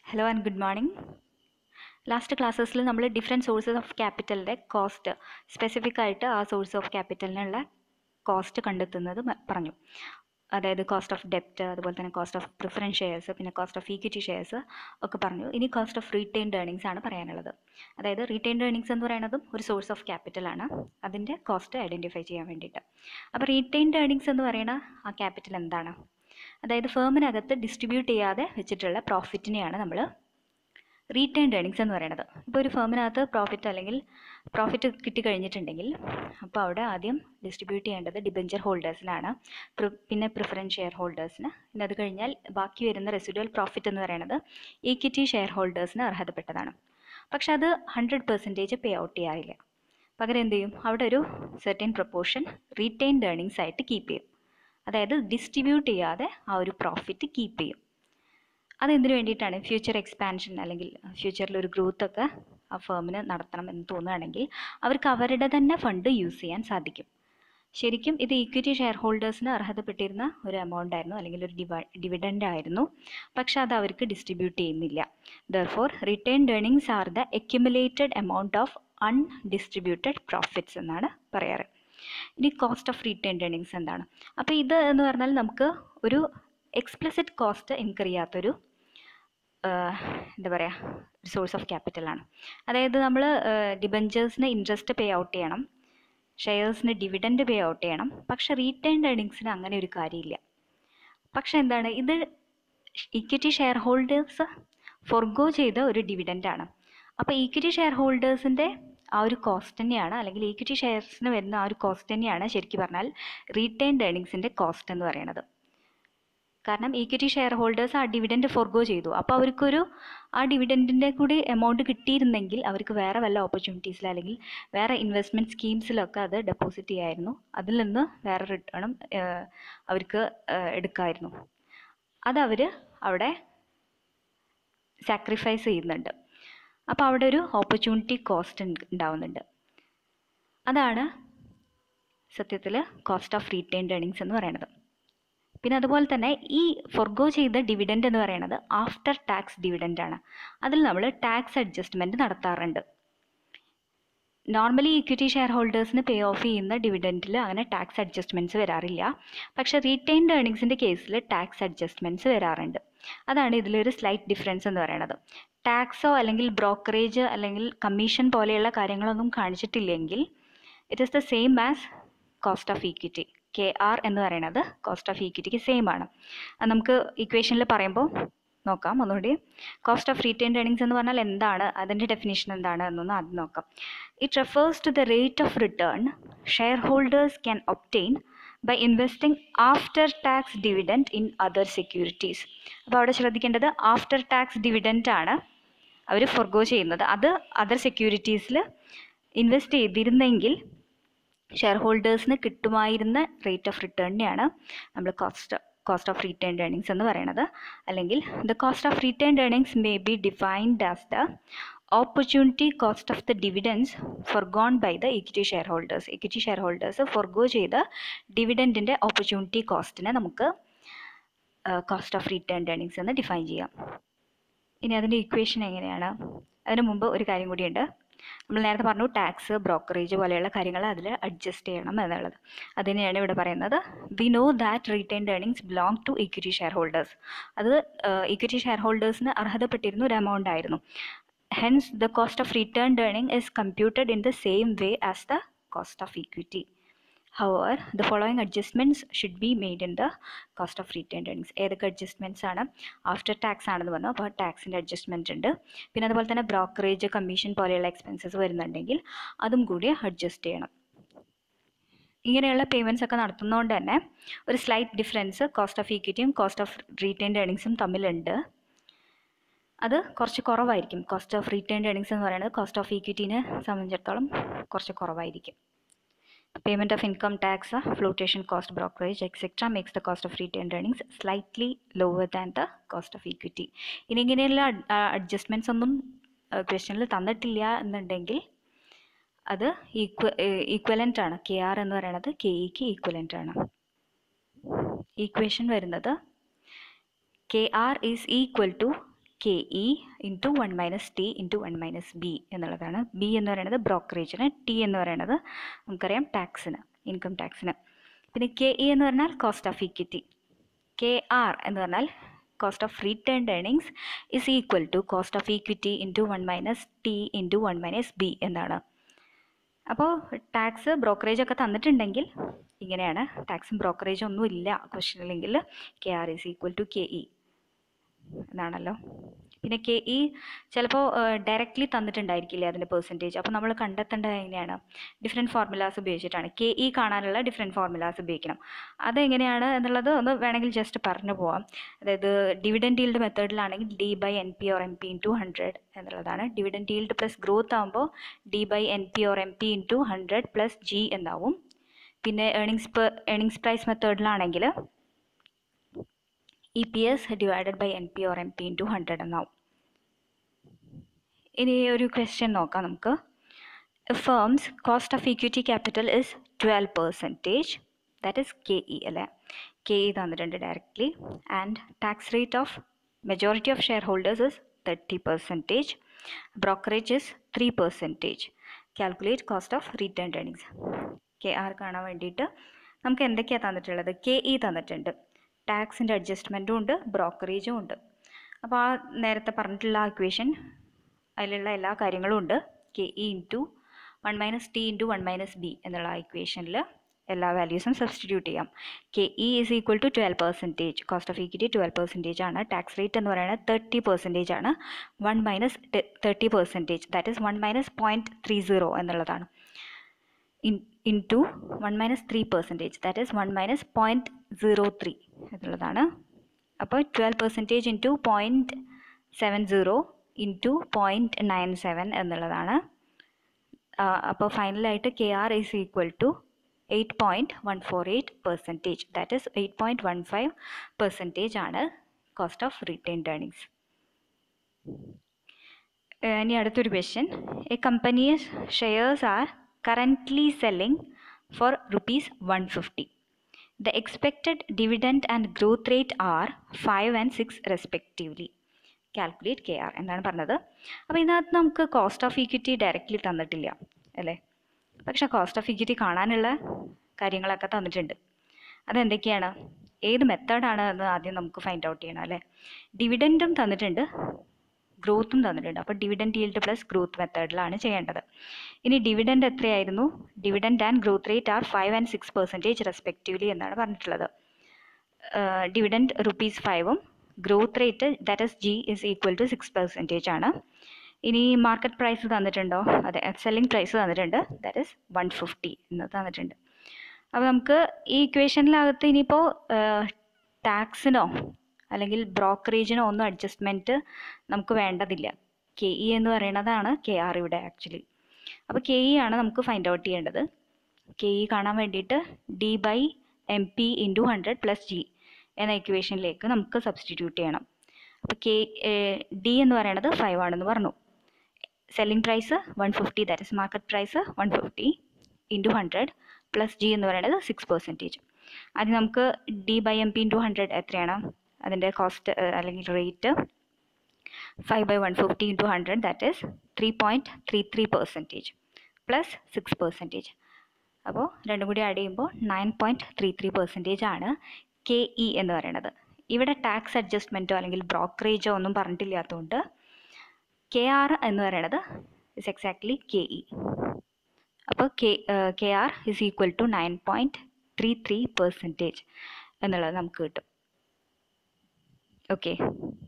Hello and good morning last ക്ലാസ്സസിൽ നമ്മൾ different sources of ക്യാപിറ്റലിൻ്റെ കോസ്റ്റ് സ്പെസിഫിക് ആയിട്ട് ആ സോഴ്സ് ഓഫ് ക്യാപിറ്റലിനുള്ള കോസ്റ്റ് കണ്ടെത്തുന്നത് മ- പറഞ്ഞു അതായത് കോസ്റ്റ് ഓഫ് ഡെപ്റ്റ് അതുപോലെ തന്നെ കോസ്റ്റ് ഓഫ് പ്രിഫറൻസ് ഷെയർസ് പിന്നെ കോസ്റ്റ് ഓഫ് ഈക്വിറ്റി ഷെയർസ് ഒക്കെ പറഞ്ഞു ഇനി കോസ്റ്റ് ഓഫ് റീറ്റെയിൻഡ് ഏർണിങ്സ് ആണ് പറയാനുള്ളത് അതായത് റീറ്റെയിൻഡ് ഏർണിങ്സ് എന്ന് പറയുന്നതും ഒരു സോഴ്സ് ഓഫ് ക്യാപിറ്റലാണ് അതിൻ്റെ കോസ്റ്റ് ഐഡൻറ്റിഫൈ ചെയ്യാൻ വേണ്ടിയിട്ട് അപ്പോൾ റീറ്റെയിൻഡ് ഏർണിങ്സ് എന്ന് പറയുന്ന ആ ക്യാപിറ്റൽ എന്താണ് അതായത് ഫേമിനകത്ത് ഡിസ്ട്രിബ്യൂട്ട് ചെയ്യാതെ വെച്ചിട്ടുള്ള പ്രോഫിറ്റിനെയാണ് നമ്മൾ റീറ്റേൺഡ് ഏർണിങ്സ് എന്ന് പറയുന്നത് ഇപ്പോൾ ഒരു ഫേമിനകത്ത് പ്രോഫിറ്റ് അല്ലെങ്കിൽ പ്രോഫിറ്റ് കിട്ടിക്കഴിഞ്ഞിട്ടുണ്ടെങ്കിൽ അപ്പോൾ അവിടെ ആദ്യം ഡിസ്ട്രിബ്യൂട്ട് ചെയ്യേണ്ടത് ഡിബഞ്ചർ ഹോൾഡേഴ്സിനാണ് പിന്നെ പ്രിഫറൻസ് ഷെയർ ഹോൾഡേഴ്സിന് പിന്നെ അത് കഴിഞ്ഞാൽ ബാക്കി വരുന്ന റെസിഡുവൽ പ്രോഫിറ്റ് എന്ന് പറയുന്നത് ഈക്വിറ്റി ഷെയർ ഹോൾഡേഴ്സിന് അർഹതപ്പെട്ടതാണ് പക്ഷെ അത് ഹൺഡ്രഡ് പെർസെൻറ്റേജ് പേ ഔട്ട് ചെയ്യാറില്ല പകരം എന്ത് ചെയ്യും അവിടെ ഒരു സെർട്ടൻ പ്രൊപ്പോർഷൻ റീറ്റെയിൻഡ് ഏർണിങ്സ് ആയിട്ട് കീപ്പ് ചെയ്യും അതായത് ഡിസ്ട്രിബ്യൂട്ട് ചെയ്യാതെ ആ ഒരു പ്രോഫിറ്റ് കീപ്പ് ചെയ്യും അതെന്തിനു വേണ്ടിയിട്ടാണ് ഫ്യൂച്ചർ എക്സ്പാൻഷൻ അല്ലെങ്കിൽ ഫ്യൂച്ചറിൽ ഒരു ഗ്രോത്ത് ഒക്കെ ആ ഫേമിന് നടത്തണം എന്ന് തോന്നുകയാണെങ്കിൽ അവർക്ക് അവരുടെ തന്നെ ഫണ്ട് യൂസ് ചെയ്യാൻ സാധിക്കും ശരിക്കും ഇത് ഈക്വിറ്റി ഷെയർ ഹോൾഡേഴ്സിന് അർഹതപ്പെട്ടിരുന്ന ഒരു എമൗണ്ട് ആയിരുന്നു അല്ലെങ്കിൽ ഒരു ഡിവ ഡിവിഡൻ്റ് ആയിരുന്നു പക്ഷെ അത് അവർക്ക് ഡിസ്ട്രിബ്യൂട്ട് ചെയ്യുന്നില്ല therefore retained earnings are the accumulated amount of undistributed profits എന്നാണ് പറയാറ് ഇനി കോസ്റ്റ് ഓഫ് റീറ്റേൺഡ് ഏർണിങ്സ് എന്താണ് അപ്പോൾ ഇത് എന്ന് പറഞ്ഞാൽ നമുക്ക് ഒരു എക്സ്പ്ലിസിറ്റ് കോസ്റ്റ് ഇൻകർ ചെയ്യാത്തൊരു ആഹ്, എന്താ പറയുക സോഴ്സ് ഓഫ് ക്യാപിറ്റലാണ് അതായത് നമ്മൾ ഡിബഞ്ചേഴ്സിന് ഇൻട്രസ്റ്റ് പേ ഔട്ട് ചെയ്യണം ഷെയർസിന് ഡിവിഡൻഡ് പേ ഔട്ട് ചെയ്യണം പക്ഷെ റീറ്റേൺഡ് ഏർണിങ്സിന് അങ്ങനെ ഒരു കാര്യമില്ല പക്ഷെ എന്താണ് ഇത് ഇക്വിറ്റി ഷെയർ ഹോൾഡേഴ്സ് ഫോർഗോ ചെയ്ത ഒരു ഡിവിഡൻ്റ് ആണ് അപ്പോൾ ഈക്വിറ്റി ഷെയർ ഹോൾഡേഴ്സിൻ്റെ ആ ഒരു കോസ്റ്റ് തന്നെയാണ് അല്ലെങ്കിൽ ഈക്വിറ്റി ഷെയർസിന് വരുന്ന ആ ഒരു കോസ്റ്റ് തന്നെയാണ് ശരിക്കും പറഞ്ഞാൽ റീറ്റേൺഡ് ഏർണിങ്സിൻ്റെ കോസ്റ്റ് എന്ന് പറയുന്നത് കാരണം ഈക്വിറ്റി ഷെയർ ഹോൾഡേഴ്സ് ആ ഡിവിഡൻഡ് ഫോർഗോ ചെയ്തു അപ്പോൾ അവർക്കൊരു ആ ഡിവിഡൻറ്റിൻ്റെ കൂടി എമൗണ്ട് കിട്ടിയിരുന്നെങ്കിൽ അവർക്ക് വേറെ വല്ല ഓപ്പർച്യൂണിറ്റീസിൽ അല്ലെങ്കിൽ വേറെ ഇൻവെസ്റ്റ്മെൻറ്റ് സ്കീംസിലൊക്കെ അത് ഡെപ്പോസിറ്റ് ചെയ്യായിരുന്നു അതിൽ നിന്ന് വേറെ റിട്ടേണും അവർക്ക് ഏഹ്, എടുക്കാമായിരുന്നു അതവർ അവിടെ സാക്രിഫൈസ് ചെയ്യുന്നുണ്ട് അപ്പോൾ അവിടെ ഒരു ഓപ്പർച്യൂണിറ്റി കോസ്റ്റ് ഉണ്ടാവുന്നുണ്ട് അതാണ് സത്യത്തിൽ കോസ്റ്റ് ഓഫ് റീറ്റെയിൻഡ് ഏർണിങ്സ് എന്ന് പറയുന്നത് പിന്നെ അതുപോലെ തന്നെ ഈ ഫൊർഗോ ചെയ്ത ഡിവിഡൻഡ് എന്ന് പറയുന്നത് ആഫ്റ്റർ ടാക്സ് ഡിവിഡൻഡ് ആണ് അതിൽ നമ്മൾ ടാക്സ് അഡ്ജസ്റ്റ്മെൻറ്റ് നടത്താറുണ്ട് നോർമലി ഇക്വിറ്റി ഷെയർ ഹോൾഡേഴ്സിന് പേ ഓഫ് ചെയ്യുന്ന ഡിവിഡൻറ്റിൽ അങ്ങനെ ടാക്സ് അഡ്ജസ്റ്റ്മെൻറ്റ്സ് വരാറില്ല പക്ഷേ റീറ്റെയിൻഡ് ഏർണിങ്സിൻ്റെ കേസിൽ ടാക്സ് അഡ്ജസ്റ്റ്മെൻറ്റ്സ് വരാറുണ്ട് അതാണ് ഇതിലൊരു സ്ലൈറ്റ് ഡിഫറൻസ് എന്ന് പറയുന്നത് ടാക്സോ അല്ലെങ്കിൽ ബ്രോക്കറേജ് അല്ലെങ്കിൽ കമ്മീഷൻ പോലെയുള്ള കാര്യങ്ങളൊന്നും കാണിച്ചിട്ടില്ലെങ്കിൽ it is the same as cost of equity K R എന്ന് പറയുന്നത് കോസ്റ്റ് ഓഫ് ഈക്വിറ്റിക്ക് സെയിം ആണ് അത് നമുക്ക് ഇക്വേഷനിൽ പറയുമ്പോൾ നോക്കാം ഒന്നുകൂടി കോസ്റ്റ് ഓഫ് റീറ്റെയിൻഡ് ഏർണിങ്സ് എന്ന് പറഞ്ഞാൽ എന്താണ് അതിൻ്റെ ഡെഫിനേഷൻ എന്താണ് എന്നൊന്ന് ആദ്യം നോക്കാം it refers to the rate of return shareholders can obtain by investing after tax dividend in other securities അപ്പോൾ അവിടെ ശ്രദ്ധിക്കേണ്ടത് ആഫ്റ്റർ ടാക്സ് ഡിവിഡൻറ്റ് ആണ് അവർ ഫൊർഗോ ചെയ്യുന്നത് അത് അതർ സെക്യൂരിറ്റീസിൽ ഇൻവെസ്റ്റ് ചെയ്തിരുന്നെങ്കിൽ ഷെയർ ഹോൾഡേഴ്സിന് കിട്ടുമായിരുന്ന റേറ്റ് ഓഫ് റിട്ടേണിനെയാണ് നമ്മൾ cost cost of retained earnings എന്ന് പറയുന്നത് അല്ലെങ്കിൽ the cost of retained earnings may be defined as the opportunity cost of the dividends forgone by the equity shareholders equity shareholders forgo ചെയ്ത ഡിവിഡൻറ്റിൻ്റെ opportunity കോസ്റ്റിനെ നമുക്ക് cost of retained earnings എന്ന് define ചെയ്യാം ഇനി അതിൻ്റെ equation എങ്ങനെയാണ് അതിന് മുമ്പ് ഒരു കാര്യം കൂടിയുണ്ട് നമ്മൾ നേരത്തെ പറഞ്ഞു ടാക്സ് ബ്രോക്കറേജ് പോലെയുള്ള കാര്യങ്ങൾ അതിൽ അഡ്ജസ്റ്റ് ചെയ്യണം എന്നുള്ളത് അതിനെയാണ് ഇവിടെ പറയുന്നത് we know that retained earnings belong to equity shareholders അത് ഇക്വിറ്റി ഷെയർ ഹോൾഡേഴ്സിന് അർഹതപ്പെട്ടിരുന്ന ഒരു എമൗണ്ട് ആയിരുന്നു hence the cost of retained earning is computed in the same way as the cost of equity However, the following adjustments should be made in the cost of retained earnings. ഏതൊക്കെ adjustments ആണ് after tax ആണെന്ന് പറഞ്ഞു അപ്പോൾ ടാക്സിൻ്റെ adjustment ഉണ്ട് പിന്നെ അതുപോലെ തന്നെ brokerage commission പോലെയുള്ള എക്സ്പെൻസസ് വരുന്നുണ്ടെങ്കിൽ അതും കൂടി അഡ്ജസ്റ്റ് ചെയ്യണം ഇങ്ങനെയുള്ള പേയ്മെൻറ്റ്സ് ഒക്കെ നടത്തുന്നതുകൊണ്ട് തന്നെ ഒരു സ്ലൈറ്റ് ഡിഫറൻസ് കോസ്റ്റ് ഓഫ് ഈക്വിറ്റിയും കോസ്റ്റ് ഓഫ് റീറ്റെയിൻഡ് ഏർണിങ്സും തമ്മിലുണ്ട് അത് കുറച്ച് കുറവായിരിക്കും കോസ്റ്റ് ഓഫ് റീറ്റെയിൻഡ് ഏർണിങ്സ് എന്ന് പറയുന്നത് കോസ്റ്റ് ഓഫ് ഈക്വിറ്റീനെ സംബന്ധിച്ചിടത്തോളം കുറച്ച് കുറവായിരിക്കും Payment of income tax, uh, flotation cost, brokerage, etc. makes the cost of retained earnings slightly lower than the cost of equity. ഇനി ഇങ്ങനെയുള്ള അഡ്ജസ്റ്റ്മെൻറ്റ്സ് ഒന്നും ക്വസ്റ്റ്യനിൽ തന്നിട്ടില്ല എന്നുണ്ടെങ്കിൽ അത് ഈക്വ ഈക്വലൻ്റ് ആണ് കെ ആർ എന്ന് പറയുന്നത് കെ ഇക്ക് ഈക്വലൻ്റ് ആണ് ഈക്വേഷൻ വരുന്നത് K R is equal to K E into one minus T into one minus B എന്നുള്ളതാണ് ബി എന്ന് പറയുന്നത് ബ്രോക്കറേജിന് ടി എന്ന് പറയുന്നത് നമുക്കറിയാം ടാക്സിന് ഇൻകം ടാക്സിന് പിന്നെ കെ ഇ എന്ന് പറഞ്ഞാൽ cost of equity K R എന്ന് പറഞ്ഞാൽ cost of retained earnings is equal to cost of equity into one minus T into one minus B എന്നാണ് അപ്പോൾ ടാക്സ് ബ്രോക്കറേജ് ഒക്കെ തന്നിട്ടുണ്ടെങ്കിൽ ഇങ്ങനെയാണ് ടാക്സും ബ്രോക്കറേജും ഒന്നും ഇല്ല ക്വസ്റ്റനിലെങ്കിൽ K R is equal to K E എന്നാണല്ലോ പിന്നെ കെ ഇ ചിലപ്പോൾ ഡയറക്റ്റ്ലി തന്നിട്ടുണ്ടായിരിക്കില്ലേ അതിൻ്റെ പെർസെൻറ്റേജ് അപ്പോൾ നമ്മൾ കണ്ടെത്തേണ്ടത് എങ്ങനെയാണ് ഡിഫറെൻറ്റ് ഫോർമുലാസ് ഉപയോഗിച്ചിട്ടാണ് കെ ഇ കാണാനുള്ള ഡിഫറെൻറ്റ് ഫോർമുലാസ് ഉപയോഗിക്കണം അതെങ്ങനെയാണ് എന്നുള്ളത് ഒന്ന് വേണമെങ്കിൽ ജസ്റ്റ് പറഞ്ഞു പോവാം അതായത് ഡിവിഡൻഡ് ഈൽഡ് മെത്തേഡിലാണെങ്കിൽ D by N P or M P into hundred എന്നുള്ളതാണ് ഡിവിഡൻഡ് ഈൽഡ് പ്ലസ് ഗ്രോത്ത് ആകുമ്പോൾ D by N P or M P into hundred plus G എന്നാവും പിന്നെ ഏണിങ്സ് പെർ ഏണിങ്സ് പ്രൈസ് മെത്തേഡിലാണെങ്കിൽ E P S divided by N P or M P into hundred എന്നാവും ഇനി ഒരു question നോക്കാം നമുക്ക് firms cost of equity capital is twelve percentage that is K E അല്ലേ K E തന്നിട്ടുണ്ട് directly and tax rate of majority of shareholders is thirty percentage brokerage is three percentage calculate cost of return earnings K R കാണാൻ വേണ്ടിയിട്ട് നമുക്ക് എന്തൊക്കെയാണ് തന്നിട്ടുള്ളത് K E തന്നിട്ടുണ്ട് ടാക്സിൻ്റെ അഡ്ജസ്റ്റ്മെൻറ്റും ഉണ്ട് ബ്രോക്കറേജും ഉണ്ട് അപ്പോൾ ആ നേരത്തെ പറഞ്ഞിട്ടുള്ള ആ ഇക്വേഷൻ അതിലുള്ള എല്ലാ കാര്യങ്ങളും ഉണ്ട് K E into one minus T into one minus B എന്നുള്ള ആ ഇക്വേഷനിൽ എല്ലാ വാല്യൂസും സബ്സ്റ്റിറ്റ്യൂട്ട് ചെയ്യാം K E is equal to twelve percentage cost of equity twelve percentage ആണ് ടാക്സ് റേറ്റ് എന്ന് പറയുന്നത് തേർട്ടി പെർസെൻറ്റേജ് ആണ് one minus thirty percentage that is one minus point three zero എന്നുള്ളതാണ് in into one minus three percentage that is one minus point zero three എന്നുള്ളതാണ് അപ്പോൾ twelve percentage into point seven zero into point nine seven എന്നുള്ളതാണ് അപ്പോൾ ഫൈനലായിട്ട് K R is equal to eight point one four eight percentage that is eight point one five percentage ആണ് cost of retained earnings ഇനി അടുത്തൊരു question a company shares are currently selling for rupees one fifty the expected dividend and growth rate are five and six respectively calculate K R എന്നാണ് പറഞ്ഞത് അപ്പോൾ ഇതിനകത്ത് നമുക്ക് cost of equity directly തന്നിട്ടില്ല അല്ലേ പക്ഷേ കോസ്റ്റ് ഓഫ് ഇക്വിറ്റി കാണാനുള്ള കാര്യങ്ങളൊക്കെ തന്നിട്ടുണ്ട് അതെന്തൊക്കെയാണ് ഏത് മെത്തേഡാണ് എന്ന് ആദ്യം നമുക്ക് ഫൈൻഡ് ഔട്ട് ചെയ്യണം അല്ലേ ഡിവിഡൻറ്റും തന്നിട്ടുണ്ട് ഗ്രോത്തും തന്നിട്ടുണ്ട് അപ്പോൾ ഡിവിഡൻഡ് ഈൽഡ് പ്ലസ് ഗ്രോത്ത് മെത്തേഡിലാണ് ചെയ്യേണ്ടത് ഇനി ഡിവിഡൻഡ് എത്രയായിരുന്നു dividend and growth rate are five and six percentage respectively എന്നാണ് പറഞ്ഞിട്ടുള്ളത് ഡിവിഡൻഡ് റുപ്പീസ് ഫൈവും growth rate that is G is equal to six percentage ആണ് ഇനി മാർക്കറ്റ് പ്രൈസ് തന്നിട്ടുണ്ടോ അതെ സെല്ലിംഗ് പ്രൈസ് തന്നിട്ടുണ്ട് ദാറ്റ് ഇസ് വൺ ഫിഫ്റ്റി എന്ന് തന്നിട്ടുണ്ട് അപ്പോൾ നമുക്ക് ഈ ഇക്വേഷനിലകത്ത് ഇനിയിപ്പോൾ ടാക്സിനോ അല്ലെങ്കിൽ ബ്രോക്കറേജിനോ ഒന്നും അഡ്ജസ്റ്റ്മെൻറ്റ് നമുക്ക് വേണ്ടതില്ല കെ ഇ എന്ന് പറയുന്നതാണ് കെ ആർ ഇവിടെ ആക്ച്വലി അപ്പോൾ കെ ഇ ആണ് നമുക്ക് ഫൈൻഡ് ഔട്ട് ചെയ്യേണ്ടത് കെ ഇ കാണാൻ വേണ്ടിയിട്ട് D by M P into hundred plus G എന്ന ഇക്വേഷനിലേക്ക് നമുക്ക് സബ്സ്റ്റിറ്റ്യൂട്ട് ചെയ്യണം അപ്പോൾ കെ ഡി എന്ന് പറയുന്നത് ഫൈവ് ആണെന്ന് പറഞ്ഞു selling price one fifty that is market price one fifty into hundred plus G എന്ന് പറയുന്നത് സിക്സ് പെർസെൻറ്റേജ് അത് നമുക്ക് D by M P into hundred എത്രയാണ് അതിൻ്റെ കോസ്റ്റ് അല്ലെങ്കിൽ rate five by one fifty into hundred that is three point three three percentage plus six percentage അപ്പോൾ രണ്ടും കൂടി ആഡ് ചെയ്യുമ്പോൾ nine point three three percentage ആണ് കെ ഇ എന്ന് പറയുന്നത് ഇവിടെ ടാക്സ് അഡ്ജസ്റ്റ്മെൻറ്റോ അല്ലെങ്കിൽ ബ്രോക്കറേജോ ഒന്നും പറഞ്ഞിട്ടില്ലാത്തതുകൊണ്ട് കെ ആർ എന്ന് പറയുന്നത് ഇസ് എക്സാക്ട്ലി കെ ഇ അപ്പോൾ K K R is equal to nine point three three percentage എന്നുള്ളത് നമുക്ക് കിട്ടും ഓക്കെ